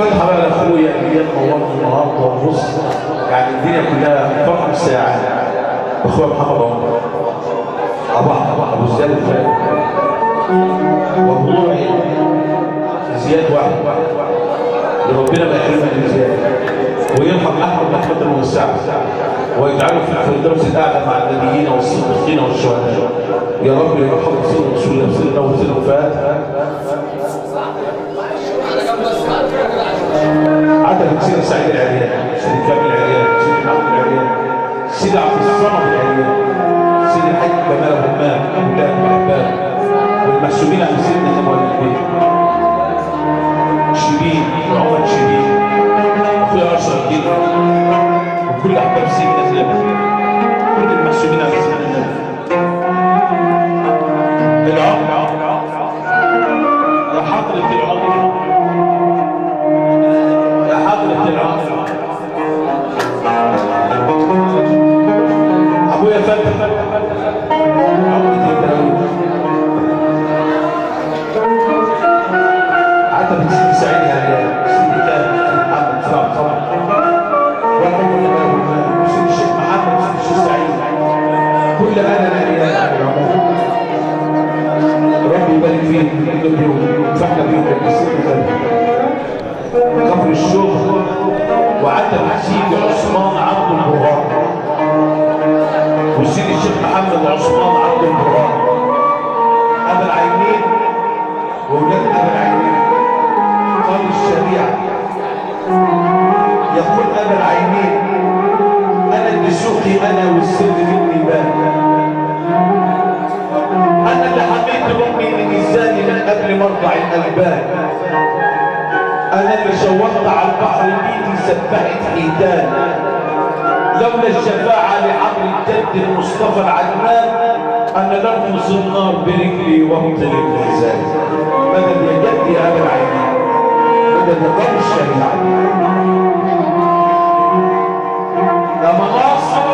الفاتحه بقى لاخويا اللي هي منورنا النهارده وبص يعني الدنيا كلها فرحه بالساعه اخويا محمد عمر ابو ابو زياد الفاتح وابو نوعي زياد واحد ربنا ما يحرمنا من زياد ويرحم احمد محمد الموسع ويجعله في الفردوس الاعلى مع النبيين والصديقين والشهداء يا رب يرحم سيدنا رسول الله سيدنا وسيدنا الفاتحه عدد سيدي سعيد العريان سيدي كامل العريان سيدي محمد العريان سيدي عبد الصمد العريان سيدي الحاج كمال همام اولاد الاحباب والمحسوبين عن سيدنا جمال البيت شيرين وعمر شيرين اخويا اشرف جدا وكل احباب سيدنا زياد كل المحسوبين عن سيدنا النبي العمر يا حضرة العمر يا حضرة العمر ابويا فتح عمرة الداوود عتبة سيدي سعيد هريان سيدي كامل محمد فرع طبعا وحب الله سيدي الشيخ محمد سيدي الشيخ سعيد كل انا هريان على العموم ربي يبارك فيك وينفعنا بيك يا سيدي كفر الشغل وعتب سيدي عثمان عبد البرهان وسيدي الشيخ محمد عثمان عبد البرهان ابا العينين واولاد ابا العينين قاضي الشريعه يقول ابا العينين انا الدسوقي انا والسر مني بان انا اللي حميت امي من الزاني من قبل مرضع الالبان انا اللي شوقت على البحر بيدي سبحت حيتان لولا الشفاعة لعمر الجد المصطفى العدنان انا لرمس النار برجلي وابطل الميزان مدد يا جد يا ابا العينين مدد يا قوم الشريعة يا مناصر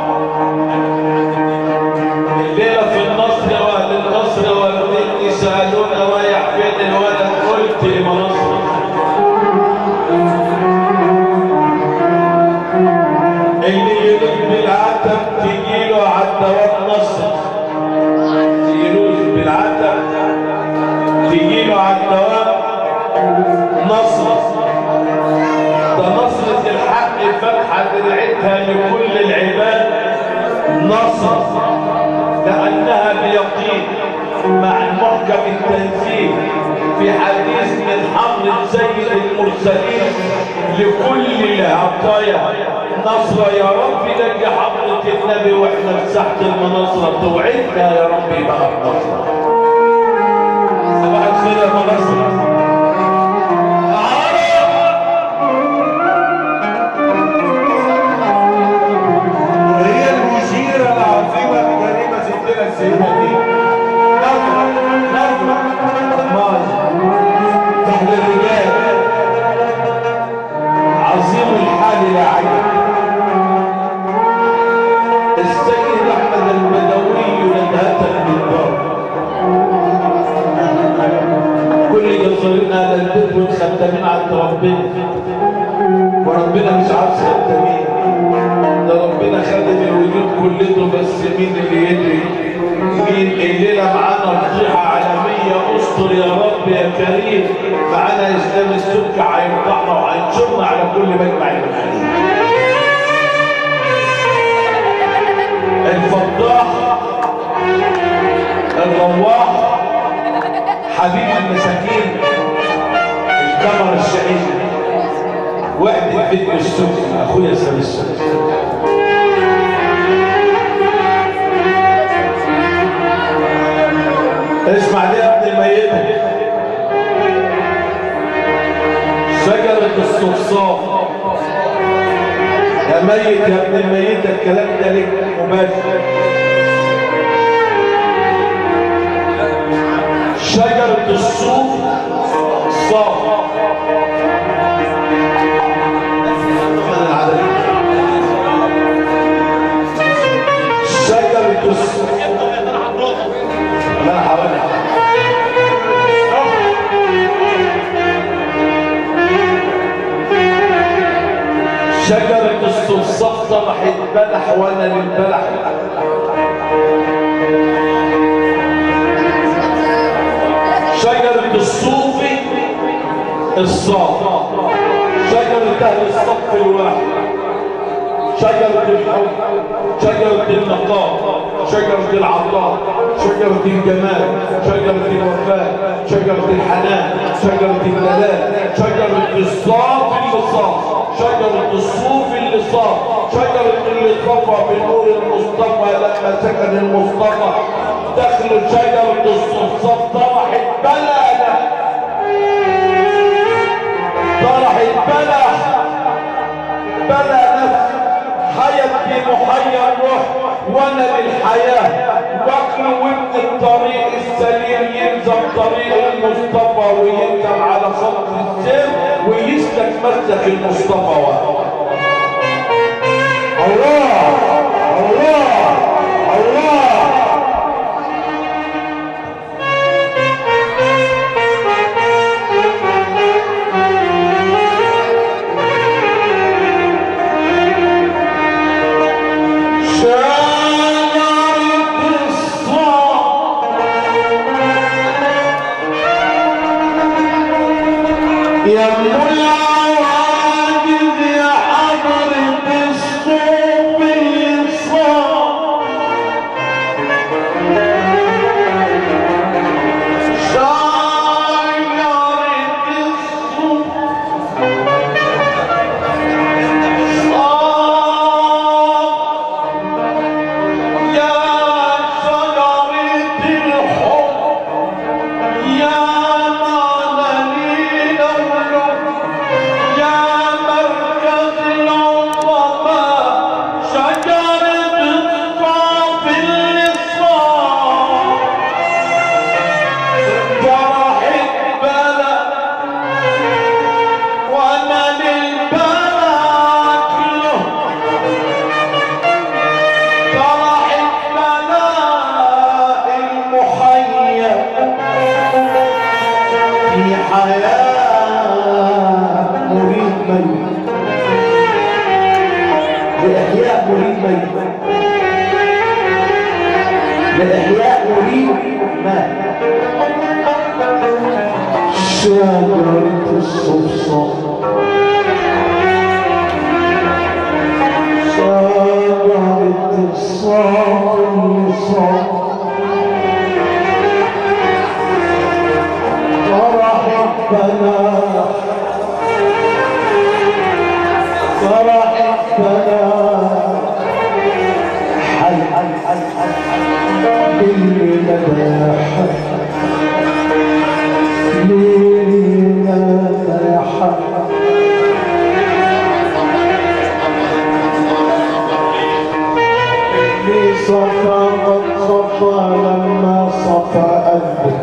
الليلة في النصر واهل النصر والدين يسألونا ويح فين الولد قلت لمناصر اللي يلوز بالعتب تجيله عالدوام نصر يلوز بالعتب تجيله عالدوام نصر ده نصرة الحق فتحة درعتها لكل العباد نصر لأنها بيقين مع المحكم التنزيل في حديث من حمل سيد المرسلين لكل العطايا نصر يا رب لك حضرة النبي واحنا في ساحة المناصرة توعدنا يا رب بقى النصر صباح الخير يا مناصرة وهي المشيرة العظيمة بجريمة ستنا السيدة دي نظرة نظرة ماز تحت الرجال عظيم الحال لا عجب السيد احمد البدوي ندهة بالضرب كل جزرين على البيت والخدامين عند ربنا وربنا مش عاوز خدامين ده ربنا خدم الوجود كلته بس مين اللي يدري مين الليلة معانا فضيحة عالمية استر يا رب يا كريم معانا اسلام السلك هينفعنا وهينشرنا على كل مجمع المسلمين الفضاح الرواح حبيب المساكين الكاميرا الشهيد وحدة بيت السلك اخويا سامي السلك اسمع دي يا ابن الميتة شجرة الصفصاف يا ميت يا ابن الميتة الكلام ده لك مباشر شجرة الصوف صاف شجرة الصوف لا انا حوالي شجرة الصفصف طرحت بلح وانا للبلح شجرة الصوفي الصاف شجرة أهل الصف الواحد شجرة الحب شجرة النقاء شجرة العطاء شجرة الجمال شجرة الوفاء شجرة الحنان شجرة الدلال شجرة الصاف اللي صاف شجرة الصوف اللي صاف شجرة اللي صفى بنور المصطفى لما سكن المصطفى دخل شجرة الصفصاف طرحت بلد طرحت بلد بلد نفس حياتي محيا الروح وانا للحياة بكر وابن الطريق السليم يلزم طريق المصطفى ويركب على خط السير ويسلك مسلك المصطفى وقت الله الله الله شجرة الصاف يا العواجز يا حضرة الصوف الصاف شجرة الصوف صاف يا شجرة الحب يا معنى لولو يا مركز العظماء شجرة الصاف الصاف فرحت بلد وانا للبلد له طرحت بلاء المحيا في حياة مريد ميت لإحياء مريد ميت لإحياء مريد مات شجرة الصفصف شجرة الصفصف فرحت بنا فرحت بنا حي حي حي حي اللي مداح ليلة مداح اللي صفى قد صفى لما صفى قلبه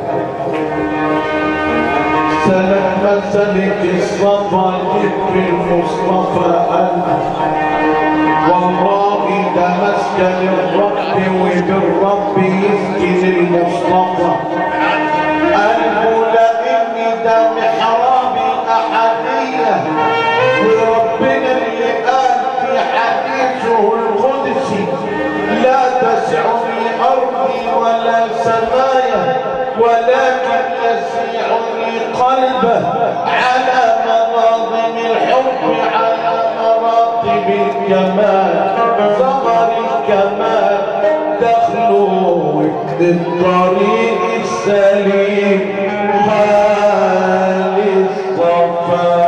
سلك مسلك الصفا ذكر المصطفى قلبه والله ده مسكن الرب وبالرب يسكن المصطفى قلبه لان ده محراب الاحديه وربنا اللي قال في حديثه القدسي لا تسعني ارضي ولا سمايا ولكن يسيعني قلبه على مناظم الحب على مراتب الكمال ثمر الكمال دخلوا الطريق السليم خالص صفا